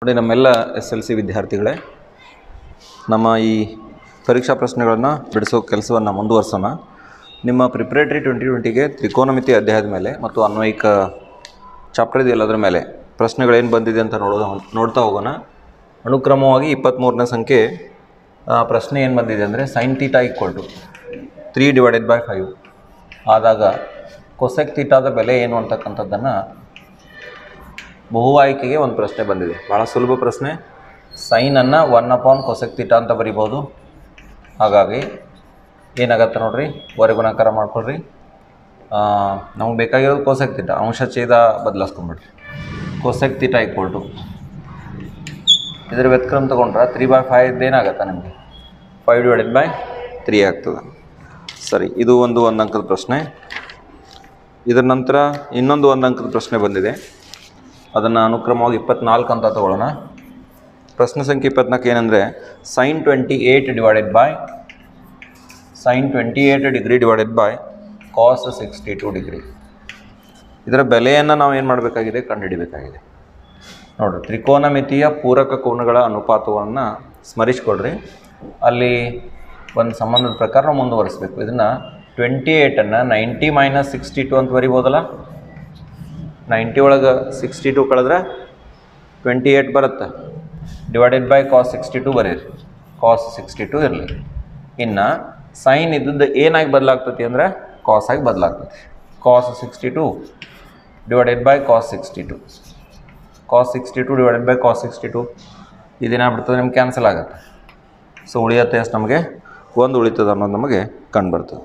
ನೋಡಿ ನಮ್ಮೆಲ್ಲ S L C ವಿದ್ಯಾರ್ಥಿಗಳೇ ನಮ್ಮ ಈ ಪರೀಕ್ಷಾ ಪ್ರಶ್ನೆಗಳನ್ನು ಬಿಡಿಸೋ ಕೆಲಸವನ್ನು ಮುಂದುವರ್ಸೋಣ ನಿಮ್ಮ ಪ್ರಿಪ್ರೇಟರಿ ಟ್ವೆಂಟಿ ಟ್ವೆಂಟಿಗೆ ತ್ರಿಕೋನಮಿತಿ ಅಧ್ಯಾಯದ ಮೇಲೆ ಮತ್ತು ಅನ್ವಯಿಕ ಚಾಪ್ಟರ್ ಇದೆಯಲ್ಲದ್ರ ಮೇಲೆ ಪ್ರಶ್ನೆಗಳೇನು ಬಂದಿದೆ ಅಂತ ನೋಡೋದು ನೋಡ್ತಾ ಹೋಗೋಣ ಅನುಕ್ರಮವಾಗಿ ಇಪ್ಪತ್ತ್ಮೂರನೇ ಸಂಖ್ಯೆ ಆ, ಪ್ರಶ್ನೆ ಏನು ಬಂದಿದೆ ಅಂದರೆ sine theta equal to three divided by five ಆದಾಗ ಕೊಸೆಕ್ ತೀಟಾದ ಬೆಲೆ ಏನು ಅಂತಕ್ಕಂಥದ್ದನ್ನು ಬಹು ಆಯ್ಕೆಗೆ ಒಂದು ಪ್ರಶ್ನೆ ಬಂದಿದೆ ಭಾಳ ಸುಲಭ ಪ್ರಶ್ನೆ ಸೈನನ್ನು ಒನ್ ಅಪಾನ್ ಕೊಸೆಕ್ ತೀಟ ಅಂತ ಬರಿಬೋದು ಹಾಗಾಗಿ ಏನಾಗತ್ತೆ ನೋಡ್ರಿ ಗುಣಾಕಾರ ಮಾಡ್ಕೊಳ್ರಿ ನಮಗೆ ಬೇಕಾಗಿರೋದು ಕೋಸೆಕ್ ತೀಟ ಅಂಶ ಛೇದ ಬದಲಾಯಿಸ್ಕೊಂಬಿಡ್ರಿ ಕೋಸೆಕ್ ತೀಟ ಈಕ್ವಲ್ ಟು ಇದ್ರ ವ್ಯತ್ಕ್ರಮ ತೊಗೊಂಡ್ರೆ ತ್ರೀ ಬೈ ಫೈವ್ ಏನಾಗತ್ತೆ ನಿಮಗೆ ಫೈವ್ ಡಿವೈಡೆಡ್ ಬೈ ತ್ರೀ ಆಗ್ತದೆ ಸರಿ ಇದು ಒಂದು ಒಂದು ಅಂಕದ ಪ್ರಶ್ನೆ ಇದರ ನಂತರ ಇನ್ನೊಂದು ಒಂದು ಅಂಕದ ಪ್ರಶ್ನೆ ಬಂದಿದೆ ಅದನ್ನು ಅನುಕ್ರಮವಾಗಿ ಇಪ್ಪತ್ನಾಲ್ಕು ಅಂತ ತಗೊಳ್ಳೋಣ ಪ್ರಶ್ನೆ ಸಂಖ್ಯೆ ಇಪ್ಪತ್ನಾಲ್ಕು ಏನಂದರೆ sine twenty eight divided by sine twenty eight degree divided by cos sixty two degree ಇದರ ಬೆಲೆಯನ್ನು ನಾವು ಏನು ಮಾಡಬೇಕಾಗಿದೆ ಕಂಡುಹಿಡಿಬೇಕಾಗಿದೆ ನೋಡಿರಿ ತ್ರಿಕೋನಮಿತಿಯ ಪೂರಕ ಕೋನಗಳ ಅನುಪಾತವನ್ನು ಸ್ಮರಿಸ್ಕೊಡ್ರಿ ಅಲ್ಲಿ ಒಂದು ಸಂಬಂಧದ ಪ್ರಕಾರ ನಾವು ಮುಂದುವರಿಸ್ಬೇಕು ಇದನ್ನು ಟ್ವೆಂಟಿ ಏಯ್ಟನ್ನು ನೈಂಟಿ ಮೈನಸ್ ಸಿಕ್ಸ್ಟಿ ಟು ಅಂತ ಬರಿಬೋದಲ್ಲ ನೈಂಟಿ ಒಳಗೆ ಸಿಕ್ಸ್ಟಿ ಟು ಕಳೆದ್ರೆ ಟ್ವೆಂಟಿ ಏಯ್ಟ್ ಬರುತ್ತೆ divided by cos sixty two ಬರೀರಿ ಕಾಸ್ ಸಿಕ್ಸ್ಟಿ ಟು ಇರಲಿ ಇನ್ನು ಸೈನ್ ಇದ್ದದ್ದು ಏನಾಗಿ ಬದಲಾಗ್ತತಿ ಅಂದರೆ ಕಾಸ್ ಆಗಿ ಬದಲಾಗ್ತತಿ cos sixty two divided by cos sixty two cos sixty two divided by cos sixty two ಇದೇನಾಗ್ಬಿಡ್ತದೆ ನಿಮ್ಗೆ ಕ್ಯಾನ್ಸಲ್ ಆಗುತ್ತೆ ಸೊ ಉಳಿಯತ್ತೆ ಎಷ್ಟು ನಮಗೆ ಒಂದು ಉಳಿತದೆ ಅನ್ನೋದು ನಮಗೆ ಕಂಡುಬರ್ತದೆ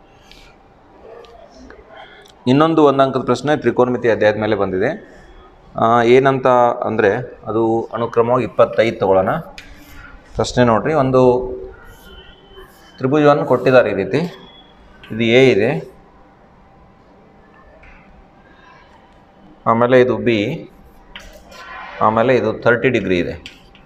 ಇನ್ನೊಂದು ಒಂದು ಅಂಕದ ಪ್ರಶ್ನೆ ತ್ರಿಕೋನಮಿತಿ ಅಧ್ಯಾಯದ ಮೇಲೆ ಬಂದಿದೆ ಆ, ಏನಂತ ಅಂದರೆ ಅದು ಅನುಕ್ರಮವಾಗಿ ಇಪ್ಪತ್ತೈದು ತಗೊಳ್ಳೋಣ ಪ್ರಶ್ನೆ ನೋಡ್ರಿ ಒಂದು ತ್ರಿಭುಜವನ್ನು ಕೊಟ್ಟಿದ್ದಾರೆ ಈ ರೀತಿ ಇದು ಎ ಇದೆ ಆಮೇಲೆ ಇದು ಬಿ ಆಮೇಲೆ ಇದು ತರ್ಟಿ ಡಿಗ್ರಿ ಇದೆ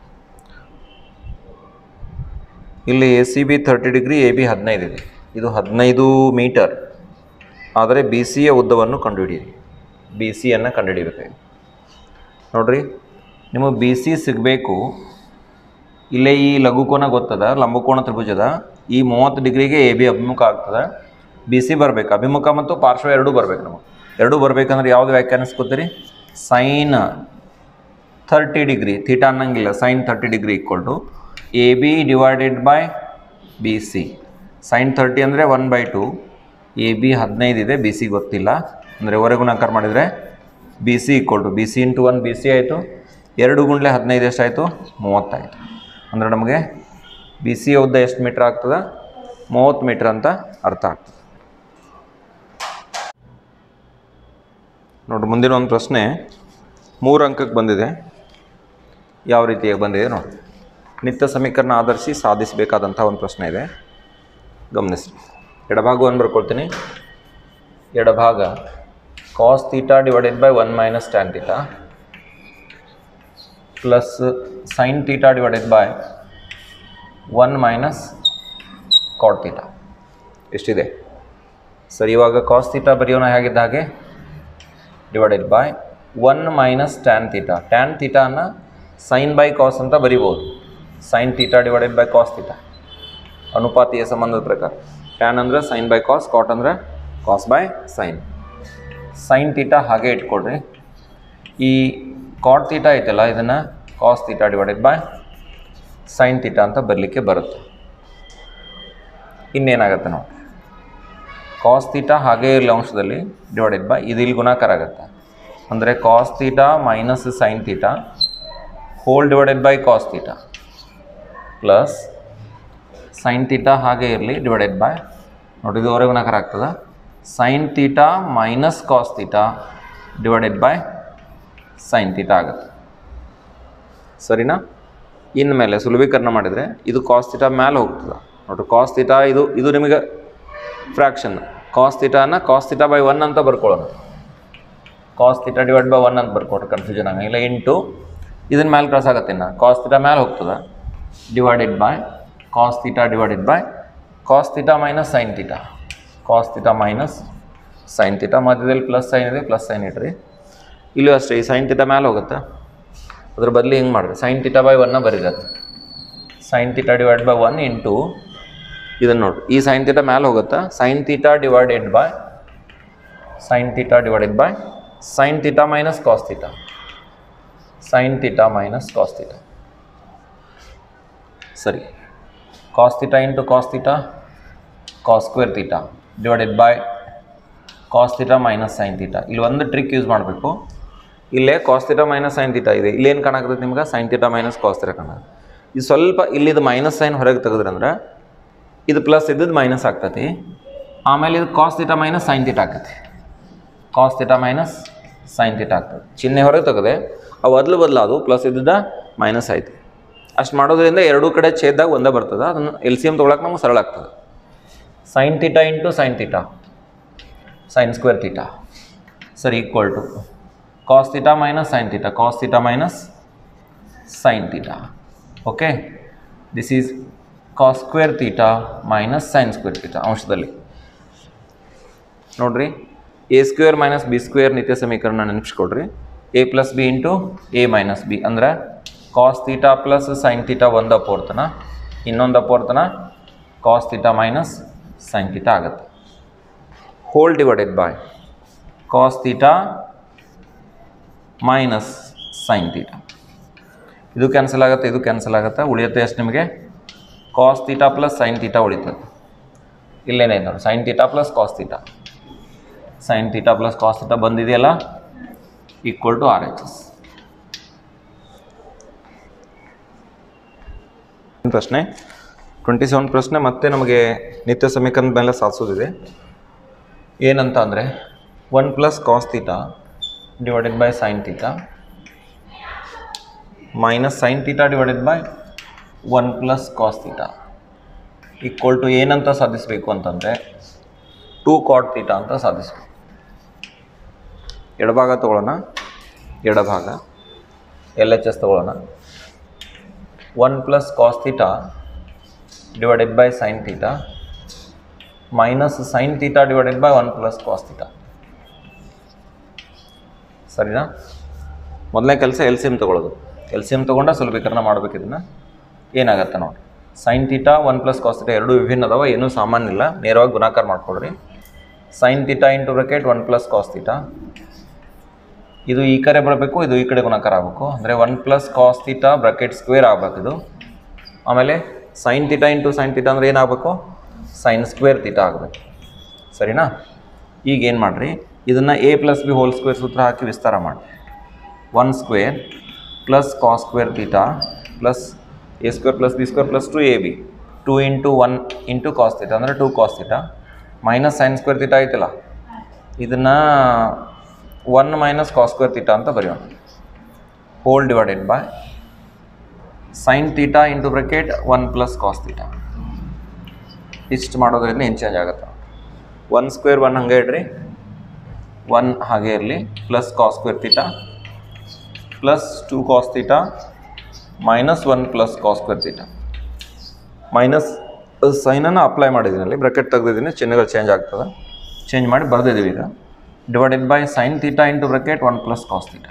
ಇಲ್ಲಿ A C B thirty degree A B ಹದಿನೈದು ಇದೆ ಇದು ಹದಿನೈದು ಮೀಟರ್ ಆದರೆ ಬಿ ಸಿಯ ಉದ್ದವನ್ನು ಕಂಡುಹಿಡಿಯಿರಿ ಬಿ ಸಿಯನ್ನು ಕಂಡುಹಿಡಿಬೇಕಾಗಿದೆ ನೋಡ್ರಿ ನಿಮಗೆ ಬಿ ಸಿ ಸಿಗಬೇಕು ಇಲ್ಲೇ ಈ ಲಘುಕೋನ ಗೊತ್ತದ ಲಂಬಕೋನ ತ್ರಿಭುಜದ ಈ ಮೂವತ್ತು ಡಿಗ್ರಿಗೆ ಎ ಬಿ ಅಭಿಮುಖ ಆಗ್ತದೆ ಬಿ ಸಿ ಬರಬೇಕು ಅಭಿಮುಖ ಮತ್ತು ಪಾರ್ಶ್ವ ಎರಡೂ ಬರಬೇಕು ನಮಗೆ ಎರಡೂ ಬರಬೇಕಂದ್ರೆ ಯಾವುದು ವ್ಯಾಖ್ಯಾನಿಸ್ಕೊತೀರಿ ಸೈನ್ ಥರ್ಟಿ ಡಿಗ್ರಿ ಥೀಟಾ ಅನ್ನಂಗಿಲ್ಲ sine thirty degree equal to A B divided by B C sine thirty ಅಂದರೆ one by two A B ಹದಿನೈದು ಇದೆ ಬಿ ಸಿ ಗೊತ್ತಿಲ್ಲ ಅಂದರೆ ಹೊರಗುಣಾಕಾರ ಮಾಡಿದರೆ B C equal to B C into one B C ಆಯಿತು ಎರಡು ಗುಂಡ್ಲೆ ಹದಿನೈದು ಎಷ್ಟಾಯಿತು ಮೂವತ್ತಾಯಿತು ಅಂದರೆ ನಮಗೆ ಬಿ ಸಿಯ ಉದ್ದ ಎಷ್ಟು ಮೀಟ್ರ್ ಆಗ್ತದೆ ಮೂವತ್ತು ಮೀಟ್ರ್ ಅಂತ ಅರ್ಥ ಆಗ್ತದೆ ನೋಡಿ ಮುಂದಿನ ಒಂದು ಪ್ರಶ್ನೆ ಮೂರು ಅಂಕಕ್ಕೆ ಬಂದಿದೆ ಯಾವ ರೀತಿಯಾಗಿ ಬಂದಿದೆ ನೋಡಿ ನಿತ್ಯ ಸಮೀಕರಣ ಆಧರಿಸಿ ಸಾಧಿಸಬೇಕಾದಂಥ ಒಂದು ಪ್ರಶ್ನೆ ಇದೆ ಗಮನಿಸಿ ಎಡಭಾಗವನ್ನು ಬರ್ಕೊಳ್ತೀನಿ ಎಡಭಾಗ cos theta divided by one minus tan theta plus sine theta divided by one minus cot theta ಎಷ್ಟಿದೆ ಸರಿ ಇವಾಗ ಕಾಸ್ ತೀಟಾ ಬರೆಯೋಣ ಹೇಗಿದ್ದ ಹಾಗೆ divided by one minus tan theta tan ತೀಟಾನ ಸೈನ್ ಬೈ ಕಾಸ್ ಅಂತ ಬರಿಬೋದು sine theta divided by cos theta ಅನುಪಾತೀಯ ಸಂಬಂಧದ ಪ್ರಕಾರ ಟ್ಯಾನ್ ಅಂದರೆ ಸೈನ್ ಬೈ ಕಾಸ್ ಕಾಟ್ ಅಂದರೆ cos by sine sine theta ಹಾಗೆ ಇಟ್ಕೊಡ್ರಿ ಈ ಕಾಟ್ ತೀಟಾ ಐತಲ್ಲ ಇದನ್ನು cos theta divided by sine theta ಅಂತ ಬರಲಿಕ್ಕೆ ಬರುತ್ತೆ ಇನ್ನೇನಾಗುತ್ತೆ ನೋಡಿ ಕಾಸ್ ತೀಟಾ ಹಾಗೇ ಇರಲಿ ಅಂಶದಲ್ಲಿ ಡಿವೈಡೆಡ್ ಬೈ ಇದು ಇಲ್ಲಿ ಗುಣಾಕಾರ ಆಗುತ್ತೆ ಅಂದರೆ cos theta minus sine theta whole divided by cos theta plus sine theta ಹಾಗೆ ಇರಲಿ ಡಿವೈಡೆಡ್ ಬೈ ನೋಡಿ ಇದು ಹೊರಗೆ ಗುಣಾಕಾರ ಆಗ್ತದೆ sine theta minus cos theta divided by sine theta ಆಗುತ್ತೆ ಸರಿನಾ ಇನ್ಮೇಲೆ ಸುಲಭೀಕರಣ ಮಾಡಿದರೆ ಇದು ಕಾಸ್ ತೀಟಾ ಮೇಲೆ ಹೋಗ್ತದೆ ನೋಡ್ರಿ ಕಾಸ್ ತೀಟಾ ಇದು ಇದು ನಿಮಗೆ ಫ್ರ್ಯಾಕ್ಷನ್ ಕಾಸ್ ತೀಟಾನ ಕಾಸ್ ತೀಟಾ ಬೈ ಒನ್ ಅಂತ ಬರ್ಕೊಳ್ಳೋಣ cos theta divide by one ಅಂತ ಬರ್ಕೊಟ್ರೆ ಕನ್ಫ್ಯೂಷನ್ ಆಗಂಗಿಲ್ಲ ಇಂಟು ಇದನ್ನ ಮೇಲೆ ಕ್ರಾಸ್ ಆಗತ್ತೆ ಇನ್ನು ಕಾಸ್ ತೀಟಾ ಮೇಲೆ ಹೋಗ್ತದೆ divided by cos theta divided by cos theta minus sine theta cos theta minus sine theta ಮಧ್ಯದಲ್ಲಿ ಪ್ಲಸ್ ಸೈನ್ ಇದೆ ಪ್ಲಸ್ ಸೈನ್ ಇಟ್ರಿ ಇಲ್ಲೂ ಅಷ್ಟೇ ಈ ಸೈನ್ ತೀಟಾ ಮೇಲೆ ಹೋಗುತ್ತೆ ಅದ್ರ ಬದಲು ಹೆಂಗೆ ಮಾಡಿರಿ ಸೈನ್ ತೀಟಾ ಬೈ ಒನ್ನ ಬರೀರದು sine theta divide by one into ಇದನ್ನು ನೋಡ್ರಿ ಈ ಸೈನ್ ತೀಟಾ ಮ್ಯಾಲೆ ಹೋಗುತ್ತಾ sine theta divided by sine theta divided by sine theta minus cos theta sine theta minus cos theta ಸರಿ cos theta into cos theta cos square theta divided by cos theta minus sine theta ಇಲ್ಲಿ ಒಂದು trick use ಮಾಡಬೇಕು ಇಲ್ಲೇ cos theta minus sine theta ಇದೆ ಇಲ್ಲೇನು ಕಾಣಾಕತ್ತೈತೆ ನಿಮ್ಗೆ sine theta minus cos theta ಕಾಣ ಇದು ಸ್ವಲ್ಪ ಇಲ್ಲಿದು ಮೈನಸ್ ಸೈನ್ ಹೊರಗೆ ತೆಗೆದ್ರಂದ್ರೆ ಇದು ಪ್ಲಸ್ ಇದ್ದದ್ದು ಮೈನಸ್ ಆಗ್ತೈತಿ ಆಮೇಲೆ ಇದು cos theta minus sine theta ಆಗ್ತೈತಿ cos theta minus sine theta ಆಗ್ತದೆ ಚಿಹ್ನೆ ಹೊರಗೆ ತೆಗೆದೆ ಅವು ಬದಲು ಬದಲು ಅದು ಪ್ಲಸ್ ಇದ್ದದ ಮೈನಸ್ ಆಯ್ತು ಅಷ್ಟು ಮಾಡೋದ್ರಿಂದ ಎರಡೂ ಕಡೆ ಛೇದಾಗ ಒಂದೇ ಬರ್ತದೆ ಅದನ್ನು ಎಲ್ ಸಿ ಎಮ್ ತೊಗೊಳಕ್ಕೆ ನಮ್ಗೆ ಸರಳ ಆಗ್ತದೆ sine theta into sine theta sine square theta sir equal to cos theta minus sine theta cos theta minus sine theta okay this is cos square theta minus sine square theta ಅಂಶದಲ್ಲಿ ನೋಡ್ರಿ A square minus B square ನಿತ್ಯ ಸಮೀಕರಣ ನೆನಪಿಸ್ಕೊಡ್ರಿ A plus B into A minus B ಅಂದ್ರೆ cos theta plus sine theta ಒಂದು ಅಪೋರ್ತನ ಇನ್ನೊಂದು ಅಪೋರ್ತನ cos theta minus sine theta ಆಗುತ್ತೆ whole divided by cos theta minus sine theta ಇದು ಕ್ಯಾನ್ಸಲ್ ಆಗುತ್ತೆ ಇದು ಕ್ಯಾನ್ಸಲ್ ಆಗುತ್ತೆ ಉಳಿಯುತ್ತೆ ಎಷ್ಟು ನಿಮಗೆ cos theta plus sine theta ಉಳಿತದೆ ಇಲ್ಲೇನೇ ನೋಡಿ sine theta plus cos theta sine theta plus cos theta ಬಂದಿದೆಯಲ್ಲ equal to R H S ಪ್ರಶ್ನೆ ಟ್ವೆಂಟಿ ಸೆವೆನ್ ಪ್ರಶ್ನೆ ಮತ್ತೆ ನಮಗೆ ನಿತ್ಯ ಸಮೀಕರಣದ ಮೇಲೆ ಸಾಧಿಸೋದಿದೆ ಏನಂತ ಅಂದರೆ one plus cos theta divided by sine theta minus sine theta divided by one plus cos theta equal to ಏನಂತ ಸಾಧಿಸಬೇಕು ಅಂತಂದರೆ ಟೂ ಕಾಟ್ ತೀಟಾ ಅಂತ ಸಾಧಿಸಬೇಕು ಎಡಭಾಗ ತೊಗೊಳ್ಳೋಣ ಎಡಭಾಗ ಎಲ್ ಎಚ್ ಎಸ್ ತೊಗೊಳ್ಳೋಣ one plus cos theta divided by sine theta minus sine theta divided by one plus cos theta ಸರಿನಾ ಮೊದಲನೇ ಕೆಲಸ ಎಲ್ ಸಿ ಎಮ್ ತೊಗೊಳ್ಳೋದು ಎಲ್ ಸಿ ಎಮ್ ತೊಗೊಂಡ ಸುಲಭೀಕರಣ ಮಾಡ್ಬೇಕು ಇದನ್ನು ಏನಾಗತ್ತೆ ನೋಡಿ sine theta one plus cos theta ಎರಡು ವಿಭಿನ್ನ ಅದಾವ ಏನೂ ಸಾಮಾನ್ಯ ಇಲ್ಲ ನೇರವಾಗಿ ಗುಣಾಕಾರ ಮಾಡ್ಕೊಳ್ರಿ sine theta into bracket one plus cos theta ಇದು ಈ ಕಡೆ ಬರಬೇಕು ಇದು ಈ ಕಡೆ ಗುಣಾಕಾರ ಆಗಬೇಕು ಅಂದರೆ one plus cos theta bracket square ಆಗಬೇಕು ಇದು ಆಮೇಲೆ sine theta into sine theta ಅಂದರೆ ಏನಾಗಬೇಕು ಸೈನ್ ಸ್ಕ್ವೇರ್ ತೀಟಾ ಆಗಬೇಕು ಸರಿನಾ ಈಗ ಏನು ಮಾಡಿರಿ ಇದನ್ನು A plus B whole square ಸೂತ್ರ ಹಾಕಿ ವಿಸ್ತಾರ ಮಾಡಿ one square plus cos square theta plus A square plus B square plus two A B two into one into cos theta ಅಂದರೆ two cos theta minus sine square theta ಐತಿಲ್ಲ ಇದನ್ನು one minus cos square theta ಅಂತ ಬರೆಯೋಣ whole divided by sine theta into bracket one plus cos theta ಇಷ್ಟು ಮಾಡೋದ್ರಿಂದ ಏನು change ಆಗುತ್ತೆ one square one ಹಂಗೆ ಇಡ್ರಿ ಒನ್ ಹಾಗೆ ಇರಲಿ plus cos square theta plus two cos theta minus one plus cos square theta minus ಸೈನನ್ನು apply ಮಾಡಿದ್ದೀನಿ ಅಲ್ಲಿ ಬ್ರಕೆಟ್ ತೆಗೆದಿದ್ದೀನಿ ಚಿಹ್ನೆಗಳು ಚೇಂಜ್ ಆಗ್ತದೆ ಚೇಂಜ್ ಮಾಡಿ ಬರೆದಿದ್ದೀವಿ ಈಗ divided by sine theta into bracket one plus cos theta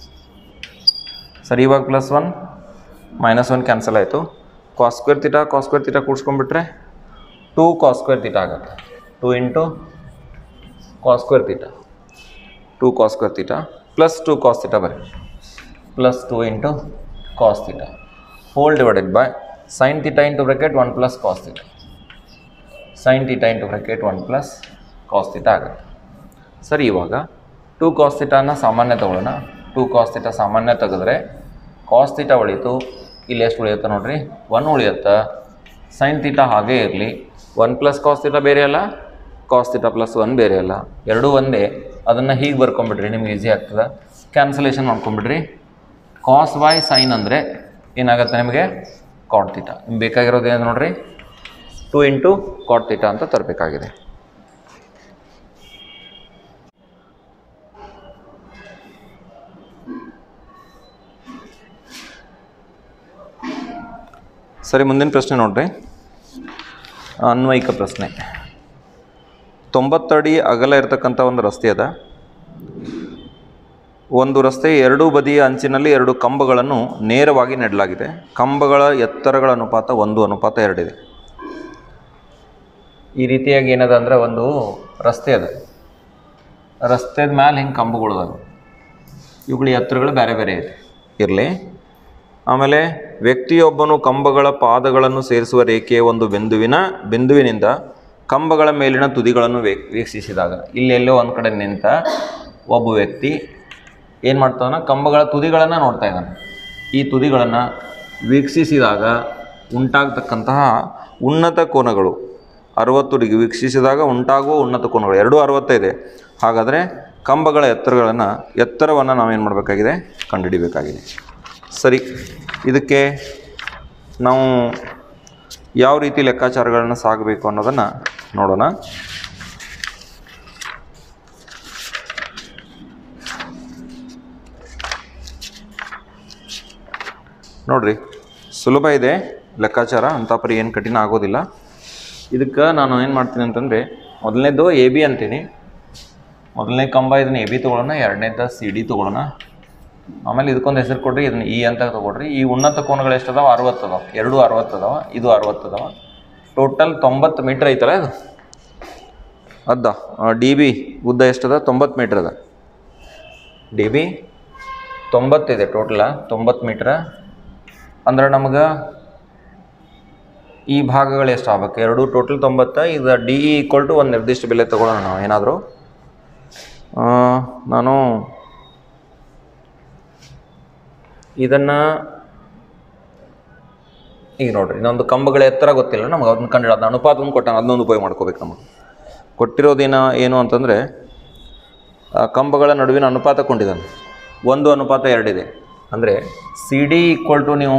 ಸರಿ ಇವಾಗ plus one minus one cancel ಆಯಿತು cos square theta cos square theta ಕೂಡ್ಸ್ಕೊಂಡ್ಬಿಟ್ರೆ ಟೂ ಕಾಸ್ ಸ್ಕ್ವೇರ್ ತೀಟಾ ಆಗುತ್ತೆ two into cos square theta two cos square theta plus two cos theta ಬರೀ plus two into cos theta whole divided by sine theta into bracket one plus cos theta sine theta into bracket one plus cos theta ಆಗುತ್ತೆ ಸರಿ ಇವಾಗ two cos ತೀಟಾನ ಸಾಮಾನ್ಯ ತೊಗೊಳ್ಳೋಣ two cos theta ಸಾಮಾನ್ಯ ತೆಗೆದ್ರೆ cos theta ಉಳೀತು ಇಲ್ಲಿ ಎಷ್ಟು ಉಳಿಯುತ್ತೆ ನೋಡ್ರಿ ಒನ್ ಉಳಿಯುತ್ತೆ ಸೈನ್ ತೀಟಾ ಹಾಗೇ ಇರಲಿ ಒನ್ ಪ್ಲಸ್ ಕಾಸ್ ತೀಟಾ ಬೇರೆ ಅಲ್ಲ ಕಾಸ್ ತೀಟಾ ಪ್ಲಸ್ ಒನ್ ಬೇರೆ ಅಲ್ಲ ಎರಡೂ ಒಂದೇ ಅದನ್ನು ಹೀಗೆ ಬರ್ಕೊಂಬಿಡ್ರಿ ನಿಮ್ಗೆ ಈಸಿ ಆಗ್ತದೆ ಕ್ಯಾನ್ಸಲೇಷನ್ ಮಾಡ್ಕೊಂಬಿಡ್ರಿ ಕಾಸ್ ವೈ ಸೈನ್ ಅಂದರೆ ಏನಾಗುತ್ತೆ ನಿಮಗೆ ಕಾಟ್ ತೀಟಾ ನಿಮ್ಗೆ ಬೇಕಾಗಿರೋದು ಏನು ನೋಡ್ರಿ ಟು ಇಂಟು ಕಾಟ್ ತೀಟಾ ಅಂತ ತರಬೇಕಾಗಿದೆ ಸರಿ ಮುಂದಿನ ಪ್ರಶ್ನೆ ನೋಡ್ರಿ ಅನ್ವಯಿಕ ಪ್ರಶ್ನೆ ತೊಂಬತ್ತಡಿ ಅಗಲ ಇರತಕ್ಕಂಥ ಒಂದು ರಸ್ತೆ ಅದ ಒಂದು ರಸ್ತೆಯ ಎರಡೂ ಬದಿಯ ಅಂಚಿನಲ್ಲಿ ಎರಡು ಕಂಬಗಳನ್ನು ನೇರವಾಗಿ ನೆಡಲಾಗಿದೆ ಕಂಬಗಳ ಎತ್ತರಗಳ ಅನುಪಾತ ಒಂದು ಅನುಪಾತ ಎರಡಿದೆ ಈ ರೀತಿಯಾಗಿ ಏನದ ಅಂದ್ರೆ ಒಂದು ರಸ್ತೆ ಅದ ರಸ್ತೆದ ಮ್ಯಾಲೆ ಹಿಂಗೆ ಕಂಬಗಳು ಅದಾವೆ ಇವುಗಳ ಎತ್ತರಗಳು ಬೇರೆ ಬೇರೆ ಇದೆ ಇರಲಿ ಆಮೇಲೆ ವ್ಯಕ್ತಿಯೊಬ್ಬನು ಕಂಬಗಳ ಪಾದಗಳನ್ನು ಸೇರಿಸುವ ರೇಖೆಯ ಒಂದು ಬಿಂದುವಿನ ಬಿಂದುವಿನಿಂದ ಕಂಬಗಳ ಮೇಲಿನ ತುದಿಗಳನ್ನು ವೇ ವೀಕ್ಷಿಸಿದಾಗ ಇಲ್ಲೆಲ್ಲೋ ಒಂದು ಕಡೆ ನಿಂತ ಒಬ್ಬ ವ್ಯಕ್ತಿ ಏನು ಮಾಡ್ತಾವನ ಕಂಬಗಳ ತುದಿಗಳನ್ನು ನೋಡ್ತಾ ಇದ್ದಾನೆ ಈ ತುದಿಗಳನ್ನು ವೀಕ್ಷಿಸಿದಾಗ ಉಂಟಾಗ್ತಕ್ಕಂತಹ ಉನ್ನತ ಕೋನಗಳು ಅರವತ್ತು ಡಿಗ್ರಿ ವೀಕ್ಷಿಸಿದಾಗ ಉಂಟಾಗುವ ಉನ್ನತ ಕೋನಗಳು ಎರಡೂ ಅರವತ್ತೈದೆ ಹಾಗಾದರೆ ಕಂಬಗಳ ಎತ್ತರಗಳನ್ನು ಎತ್ತರವನ್ನು ನಾವೇನು ಮಾಡಬೇಕಾಗಿದೆ ಕಂಡುಹಿಡಿಬೇಕಾಗಿದೆ ಸರಿ ಇದಕ್ಕೆ ನಾವು ಯಾವ ರೀತಿ ಲೆಕ್ಕಾಚಾರಗಳನ್ನು ಸಾಗಬೇಕು ಅನ್ನೋದನ್ನು ನೋಡೋಣ ನೋಡ್ರಿ ಸುಲಭ ಇದೆ ಲೆಕ್ಕಾಚಾರ ಅಂಥ ಪರಿ ಏನು ಕಠಿಣ ಆಗೋದಿಲ್ಲ ಇದಕ್ಕೆ ನಾನು ಏನು ಮಾಡ್ತೀನಿ ಅಂತಂದರೆ ಮೊದಲನೇದು ಎ ಬಿ ಅಂತೀನಿ ಮೊದಲನೇ ಕಂಬ ಇದನ್ನ ಎ ಬಿ ತೊಗೊಳ್ಳೋಣ ಎರಡನೇದ ಸಿ ಡಿ ತೊಗೊಳ್ಳೋಣ ಆಮೇಲೆ ಇದಕ್ಕೊಂದು ಹೆಸರು ಕೊಡ್ರಿ ಇದನ್ನ ಇ ಅಂತ ತೊಗೊಳ್ರಿ ಈ ಉನ್ನತ ಕೋನಗಳು ಎಷ್ಟು ಅದಾವ ಅರವತ್ತು ಅದಾವ ಎರಡು ಅರವತ್ತು ಅದಾವ ಇದು ಅರವತ್ತು ಅದಾವ ಟೋಟಲ್ ತೊಂಬತ್ತು ಮೀಟ್ರ್ ಐತಲ್ಲ ಇದು ಅದ ಡಿ ಬಿ ಉದ್ದ ಎಷ್ಟದ ತೊಂಬತ್ತು ಮೀಟ್ರ್ ಅದ ಡಿ ಬಿ ತೊಂಬತ್ತಿದೆ ಟೋಟಲ ತೊಂಬತ್ತು ಮೀಟ್ರ ಅಂದ್ರೆ ನಮಗೆ ಈ ಭಾಗಗಳು ಎಷ್ಟು ಆಗ್ಬೇಕು ಎರಡು ಟೋಟಲ್ ತೊಂಬತ್ತ ಇದು ಡಿ ಇ ಈಕ್ವಲ್ ಟು ಒಂದು ನಿರ್ದಿಷ್ಟ ಬೆಲೆ ತೊಗೊಳ್ಳೋಣ ನಾವು ಏನಾದರೂ ನಾನು ಇದನ್ನು ಈಗ ನೋಡ್ರಿ ಇನ್ನೊಂದು ಕಂಬಗಳ ಎತ್ತರ ಗೊತ್ತಿಲ್ಲ ನಮ್ಗೆ ಅದನ್ನ ಕಂಡು ಅದನ್ನ ಅನುಪಾತವನ್ನು ಕೊಟ್ಟಾನ ಅದನ್ನೊಂದು ಉಪಯೋಗ ಮಾಡ್ಕೋಬೇಕು ನಮಗೆ ಕೊಟ್ಟಿರೋದೇನ ಏನು ಅಂತಂದರೆ ಆ ಕಂಬಗಳ ನಡುವಿನ ಅನುಪಾತ ಕೊಂಡಿದ್ದಾನೆ ಒಂದು ಅನುಪಾತ ಎರಡಿದೆ ಅಂದರೆ ಸಿ ಡಿ ಈಕ್ವಲ್ ಟು ನೀವು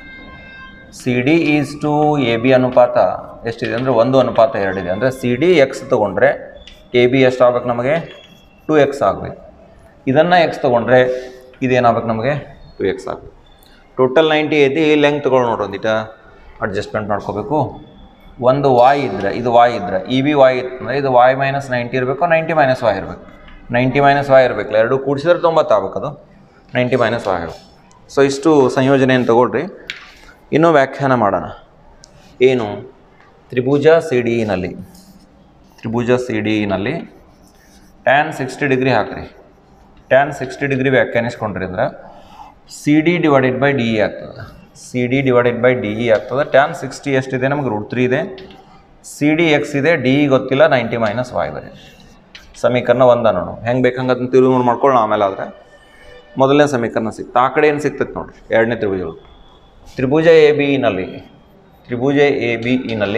C D is to A B ಅನುಪಾತ ಎಷ್ಟಿದೆ ಅಂದರೆ ಒಂದು ಅನುಪಾತ ಎರಡಿದೆ ಅಂದರೆ ಸಿ ಡಿ ಎಕ್ಸ್ ತೊಗೊಂಡ್ರೆ ಎ ಬಿ ಎಷ್ಟು ಆಗ್ಬೇಕು ನಮಗೆ ಟು ಎಕ್ಸ್ ಆಗಬೇಕು ಇದನ್ನು ಎಕ್ಸ್ ತೊಗೊಂಡ್ರೆ ಇದೇನಾಗ್ಬೇಕು ನಮಗೆ ಟು ಎಕ್ಸ್ ಆಗಬೇಕು ಟೋಟಲ್ ನೈಂಟಿ ಐತಿ ಈ ಲೆಂಗ್ ತೊಗೊಳ್ಳೋ ನೋಡ್ರಿ ಒಂದಿಟ ಅಡ್ಜಸ್ಟ್ಮೆಂಟ್ ಮಾಡ್ಕೋಬೇಕು ಒಂದು ವಾಯ್ ಇದ್ದರೆ ಇದು ವಾಯ್ ಇದ್ದರೆ ಇ ಬಿ ವಾಯ್ ಇತ್ತಂದರೆ ಇದು ವಾಯ್ ಮೈನಸ್ ನೈಂಟಿ ಇರಬೇಕು ನೈಂಟಿ ಮೈನಸ್ ವಾಯ್ ಇರಬೇಕು ನೈಂಟಿ ಮೈನಸ್ ವಾಯ್ ಇರಬೇಕಲ್ಲ ಎರಡು ಕೂಡಿಸಿದ್ರೆ ತೊಂಬತ್ತು ಆಗ್ಬೇಕು ಅದು ನೈಂಟಿ ಮೈನಸ್ ವಾಯ್ ಸೊ ಇಷ್ಟು ಸಂಯೋಜನೆಯನ್ನು ತಗೊಳ್ರಿ ಇನ್ನೂ ವ್ಯಾಖ್ಯಾನ ಮಾಡೋಣ ಏನು ತ್ರಿಭುಜ ಸಿ ಡಿ ಇನಲ್ಲಿ ತ್ರಿಭುಜ ಸಿ ಡಿ ಇನಲ್ಲಿ ಟ್ಯಾನ್ ಸಿಕ್ಸ್ಟಿ ಡಿಗ್ರಿ ಹಾಕ್ರಿ ಟ್ಯಾನ್ ಸಿಕ್ಸ್ಟಿ ಡಿಗ್ರಿ ವ್ಯಾಖ್ಯಾನಿಸ್ಕೊಂಡ್ರಿ ಅಂದ್ರೆ C D divided by D E ಆಗ್ತದೆ C D divided by D E ಆಗ್ತದೆ ಟ್ಯಾನ್ ಸಿಕ್ಸ್ಟಿ ಎಷ್ಟಿದೆ ನಮಗೆ ರೂಟ್ ತ್ರೀ ಇದೆ ಸಿ ಡಿ ಎಕ್ಸ್ ಇದೆ ಡಿ ಇ ಗೊತ್ತಿಲ್ಲ ನೈಂಟಿ ಮೈನಸ್ ವಾಯ್ ಬರೀ ಸಮೀಕರಣ ಒಂದ ನೋಡು ಹೆಂಗೆ ಬೇಕು ಹಂಗೆ ಅದನ್ನ ತಿರುವು ಮಾಡ್ಕೊಳ್ಳೋಣ ಆಮೇಲೆ ಆದರೆ ಮೊದಲನೇ ಸಮೀಕರಣ ಸಿಕ್ತು ಆ ಕಡೆ ಏನು ಸಿಗ್ತೈತೆ ನೋಡ್ರಿ ಎರಡನೇ ತ್ರಿಭುಜಗಳು ತ್ರಿಭುಜ ಎ ಬಿ ಇನಲ್ಲಿ ತ್ರಿಭುಜ ಎ ಬಿ ಇನಲ್ಲಿ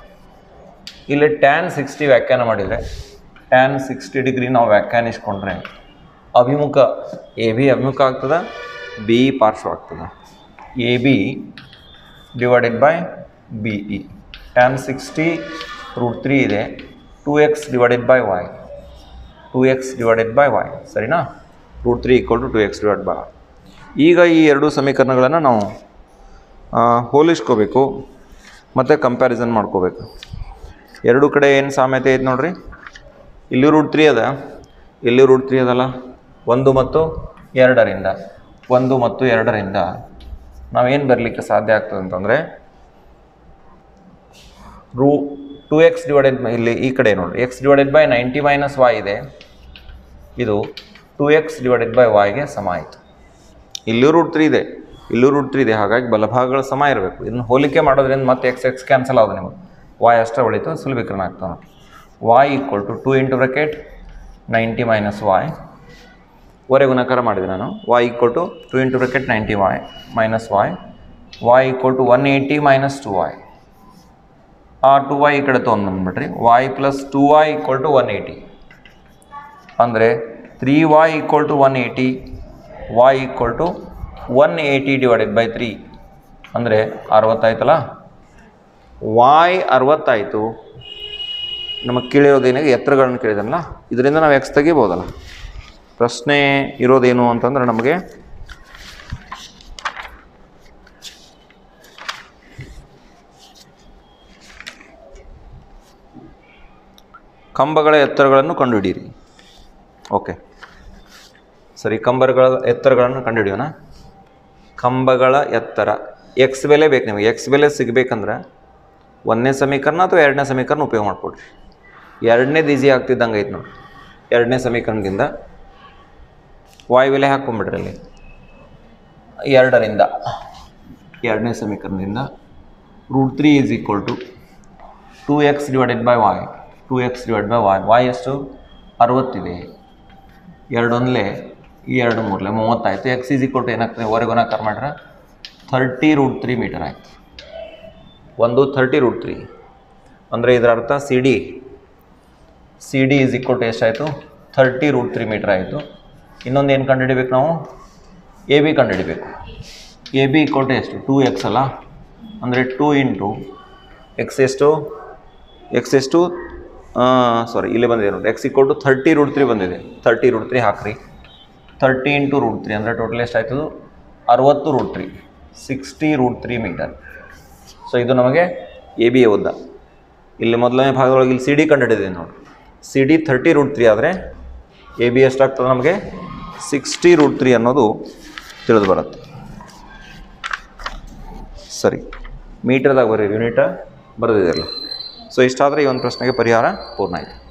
ಇಲ್ಲಿ ಟ್ಯಾನ್ ಸಿಕ್ಸ್ಟಿ ವ್ಯಾಖ್ಯಾನ ಮಾಡಿದರೆ ಟ್ಯಾನ್ ಸಿಕ್ಸ್ಟಿ ಡಿಗ್ರಿ ನಾವು ವ್ಯಾಖ್ಯಾನಿಸ್ಕೊಂಡ್ರೆ ಅಭಿಮುಖ ಎ ಬಿ ಅಭಿಮುಖ ಆಗ್ತದೆ ಬಿ ಇ ಪಾರ್ಶ್ವ ಆಗ್ತದೆ A B divided by B E tan sixty root three ಇದೆ two x divided by y two x divided by y ಸರಿನಾ root three equal to two x divide by ಈಗ ಈ ಎರಡು ಸಮೀಕರಣಗಳನ್ನು ನಾವು ಆ, ಹೋಲಿಸ್ಕೋಬೇಕು ಮತ್ತು ಕಂಪ್ಯಾರಿಸನ್ ಮಾಡ್ಕೋಬೇಕು ಎರಡು ಕಡೆ ಏನು ಸಾಮ್ಯತೆ ಐತೆ ನೋಡ್ರಿ ಇಲ್ಲಿ ರೂಟ್ ತ್ರೀ ಅದ ಇಲ್ಲಿ ರೂಟ್ ತ್ರೀ ಅದಲ್ಲ ಒಂದು ಮತ್ತು ಎರಡರಿಂದ ಒಂದು ಮತ್ತು ಎರಡರಿಂದ ನಾವೇನು ಬರಲಿಕ್ಕೆ ಸಾಧ್ಯ ಆಗ್ತದೆ ಅಂತಂದರೆ ರೂ ಟು ಎಕ್ಸ್ ಡಿವೈಡೆಡ್ ಇಲ್ಲಿ ಈ ಕಡೆ ನೋಡಿರಿ x divided by ninety minus y ಇದೆ ಇದು ಟು ಎಕ್ಸ್ ಡಿವೈಡೆಡ್ ಬೈ ವಾಯ್ಗೆ ಸಮ ಆಯಿತು ಇಲ್ಲೂ ರೂಟ್ ತ್ರೀ ಇದೆ ಇಲ್ಲೂ ರೂಟ್ ತ್ರೀ ಇದೆ ಹಾಗಾಗಿ ಬಲಭಾಗಗಳ ಸಮ ಇರಬೇಕು ಇದನ್ನು ಹೋಲಿಕೆ ಮಾಡೋದ್ರಿಂದ ಮತ್ತೆ ಎಕ್ಸ್ ಎಕ್ಸ್ ಕ್ಯಾನ್ಸಲ್ ಆಗೋದು ನಿಮಗೆ ವಾಯ್ ಅಷ್ಟೇ ಉಳಿತು ಸುಲಭೀಕರಣ ಆಗ್ತಾವೆ ನೋಡಿ y equal to two into bracket ninety minus y ವರೆ ಗುಣಾಕಾರ ಮಾಡಿದೆ ನಾನು y equal to two into bracket ninety y minus y y equal to one eighty minus two y ಆ ಟು ವಾಯ್ ಈ ಕಡೆ ತೊಗೊಂಡ್ಬಂದ್ಬಿಟ್ರಿ y plus two y equal to one eighty ಅಂದರೆ three y equal to one eighty y equal to one eighty divided by three ಅಂದರೆ ಅರವತ್ತಾಯ್ತಲ್ಲ Y ಅರವತ್ತಾಯಿತು ನಮಗೆ ಕೇಳಿರೋದೇನಿಗೆ ಎತ್ತರಗಳನ್ನು ಕೇಳಿದನಲ್ಲ ಇದರಿಂದ ನಾವು ಎಕ್ಸ್ ತೆಗಿಬೋದಲ್ಲ ಪ್ರಶ್ನೆ ಇರೋದೇನು ಅಂತಂದ್ರೆ ನಮಗೆ ಕಂಬಗಳ ಎತ್ತರಗಳನ್ನು ಕಂಡುಹಿಡಿಯಿರಿ ಓಕೆ ಸರಿ ಕಂಬಗಳ ಎತ್ತರಗಳನ್ನು ಕಂಡುಹಿಡಿಯೋಣ ಕಂಬಗಳ ಎತ್ತರ ಎಕ್ಸ್ ಬೆಲೆ ಬೇಕು ನಿಮಗೆ ಎಕ್ಸ್ ಬೆಲೆ ಸಿಗಬೇಕಂದ್ರೆ ಒಂದನೇ ಸಮೀಕರಣ ಅಥವಾ ಎರಡನೇ ಸಮೀಕರಣ ಉಪಯೋಗ ಮಾಡಿಕೊಡ್ರಿ ಎರಡನೇದು ಈಸಿ ಆಗ್ತಿದ್ದಂಗೆ ಐತೆ ನೋಡಿ ಎರಡನೇ ಸಮೀಕರಣದಿಂದ ವಾಯು ಬೆಲೆ ಹಾಕ್ಕೊಂಬಿಡ್ರಿ ಅಲ್ಲಿ ಎರಡರಿಂದ ಎರಡನೇ ಸಮೀಕರಣದಿಂದ root three is equal to two x divided by y two x divide by y y ಎಷ್ಟು ಅರವತ್ತಿದೆ ಎರಡೊಂದಲೇ ಈ ಎರಡು ಮೂರಲೆ ಮೂವತ್ತಾಯಿತು ಎಕ್ಸ್ ಈಸ್ ಈಕ್ವಲ್ ಟು ಏನಾಗ್ತದೆ ಹೊರಗೊನಾಕಾರ ಮಾಡ್ರೆ ಥರ್ಟಿ ರೂಟ್ ತ್ರೀ ಮೀಟರ್ ಆಯಿತು ಒಂದು ಥರ್ಟಿ ರೂಟ್ ತ್ರೀ ಅಂದರೆ ಇದರ ಅರ್ಥ C D C D is equal to ಎಷ್ಟಾಯಿತು ಥರ್ಟಿ ರೂಟ್ ತ್ರೀ ಮೀಟರ್ ಆಯಿತು ಇನ್ನೊಂದು ಏನು ಕಂಡುಹಿಡಿಬೇಕು ನಾವು ಎ ಬಿ ಕಂಡುಹಿಡಿಬೇಕು ಎ ಬಿ ಈಕ್ವಲ್ ಟು ಎಷ್ಟು ಟೂ ಎಕ್ಸ್ ಅಲ್ಲ ಅಂದರೆ ಟೂ ಇಂಟು ಎಕ್ಸ್ ಎಷ್ಟು ಎಕ್ಸ್ ಎಷ್ಟು ಸಾರಿ ಇಲ್ಲೇ ಬಂದಿದೆ ನೋಡಿ x equal to thirty root three ಬಂದಿದೆ ಥರ್ಟಿ ರೂಟ್ ತ್ರೀ ಹಾಕ್ರಿ ತರ್ಟಿ ಇಂಟು ರೂಟ್ ತ್ರೀ ಅಂದರೆ ಟೋಟಲ್ ಎಷ್ಟಾಯ್ತದು ಅರವತ್ತು root three sixty root three meter so ಇದು ನಮಗೆ ಎ ಬಿ ಉದ್ದ ಇಲ್ಲಿ ಮೊದಲನೇ ಭಾಗದೊಳಗೆ ಇಲ್ಲಿ ಸಿ ಡಿ ಕಂಡುಹಿಡಿದೆ ನೋಡಿ C D thirty root three ಆದರೆ ಎ ಬಿ ಎಷ್ಟಾಗ್ತದೆ ನಮಗೆ ಸಿಕ್ಸ್ಟಿ ರೂಟ್ ತ್ರೀ ಅನ್ನೋದು ತಿಳಿದು ಬರುತ್ತೆ ಸರಿ ಮೀಟರ್ದಾಗ ಬರೀ ಯೂನಿಟ ಬರೆದಿದೆಯಲ್ಲ ಸೊ ಇಷ್ಟಾದರೆ ಈ ಒಂದು ಪ್ರಶ್ನೆಗೆ ಪರಿಹಾರ ಪೂರ್ಣ ಆಯಿತು